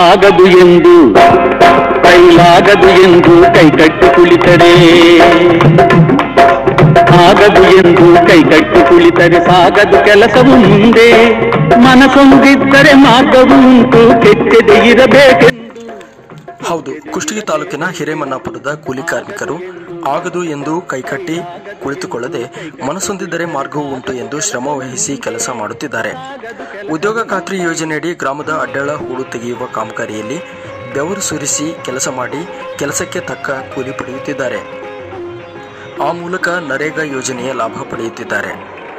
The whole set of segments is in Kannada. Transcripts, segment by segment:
ಆಗದು ಎಂದು ಕೈಲಾಗದು ಎಂದು ಕೈಕಟ್ಟಿ ಕುಳಿತರೆ ಆಗದು ಎಂದು ಕೈಕಟ್ಟಿ ಕುಳಿತರೆ ಸಾಗದು ಕೆಲಸವು ಮುಂದೆ ಮನಸೊಂದಿದ್ದರೆ ಮಾರ್ಗವು ಉಂಟು ಕೆಟ್ಟದೆ ಇರಬೇಕೆಂದು ಹೌದು ಕುಷ್ಟಗಿ ತಾಲೂಕಿನ ಹಿರೇಮನ್ನಾಪುರದ ಕೂಲಿ ಕಾರ್ಮಿಕರು ಆಗದು ಎಂದು ಕೈಕಟ್ಟಿ ಕುಳಿತುಕೊಳ್ಳದೆ ಮನಸೊಂದಿದ್ದರೆ ಮಾರ್ಗವೂ ಉಂಟು ಎಂದು ಶ್ರಮ ವಹಿಸಿ ಕೆಲಸ ಮಾಡುತ್ತಿದ್ದಾರೆ ಉದ್ಯೋಗ ಖಾತ್ರಿ ಯೋಜನೆಯಡಿ ಗ್ರಾಮದ ಅಡ್ಡಳ ಹೂಳು ತೆಗೆಯುವ ಕಾಮಗಾರಿಯಲ್ಲಿ ಬೆವರು ಸುರಿಸಿ ಕೆಲಸ ಮಾಡಿ ಕೆಲಸಕ್ಕೆ ತಕ್ಕ ಕೂಲಿ ಪಡೆಯುತ್ತಿದ್ದಾರೆ ಆ ಮೂಲಕ ನರೇಗಾ ಯೋಜನೆಯ ಲಾಭ ಪಡೆಯುತ್ತಿದ್ದಾರೆ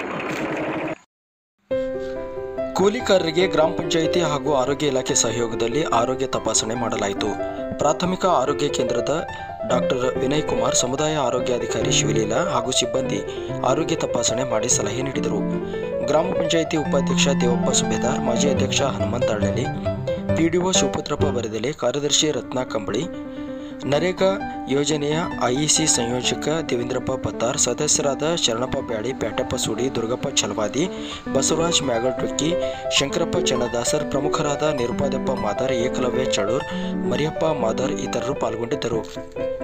ಕೂಲಿಕಾರರಿಗೆ ಗ್ರಾಮ ಪಂಚಾಯಿತಿ ಹಾಗೂ ಆರೋಗ್ಯ ಇಲಾಖೆ ಸಹಯೋಗದಲ್ಲಿ ಆರೋಗ್ಯ ತಪಾಸಣೆ ಮಾಡಲಾಯಿತು ಪ್ರಾಥಮಿಕ ಆರೋಗ್ಯ ಕೇಂದ್ರದ ಡಾಕ್ಟರ್ ವಿನಯ್ ಕುಮಾರ್ ಸಮುದಾಯ ಆರೋಗ್ಯಾಧಿಕಾರಿ ಶಿವಲೀಲಾ ಹಾಗೂ ಸಿಬ್ಬಂದಿ ಆರೋಗ್ಯ ತಪಾಸಣೆ ಮಾಡಿ ಸಲಹೆ ನೀಡಿದರು ಗ್ರಾಮ ಪಂಚಾಯಿತಿ ಉಪಾಧ್ಯಕ್ಷ ದೇವಪ್ಪ ಸುಬೇದಾರ್ ಮಾಜಿ ಅಧ್ಯಕ್ಷ ಹನುಮಂತ ಅಳ್ಳಲಿ ಪಿಡಿಒ ಶಿವಪುತ್ರಪ್ಪ ಬರೆದಲೆ ಕಾರ್ಯದರ್ಶಿ ರತ್ನಾ ಕಂಬಳಿ ನರೇಗಾ ಯೋಜನೆಯ ಐಇಸಿ ಸಂಯೋಜಕ ದೇವೇಂದ್ರಪ್ಪ ಪತ್ತಾರ್ ಸದಸ್ಯರಾದ ಶರಣಪ್ಪ ಬ್ಯಾಳಿ ಪ್ಯಾಟಪ್ಪ ಸೂಡಿ ದುರ್ಗಪ್ಪ ಛಲವಾದಿ ಬಸವರಾಜ್ ಮ್ಯಾಗಲ್ಟೊಕ್ಕಿ ಶಂಕರಪ್ಪ ಚನ್ನದಾಸರ್ ಪ್ರಮುಖರಾದ ನಿರುಪಾದಪ್ಪ ಮಾದರ್ ಏಕಲವ್ಯ ಚಳೂರ್ ಮರಿಯಪ್ಪ ಮಾದರ್ ಇತರರು ಪಾಲ್ಗೊಂಡಿದ್ದರು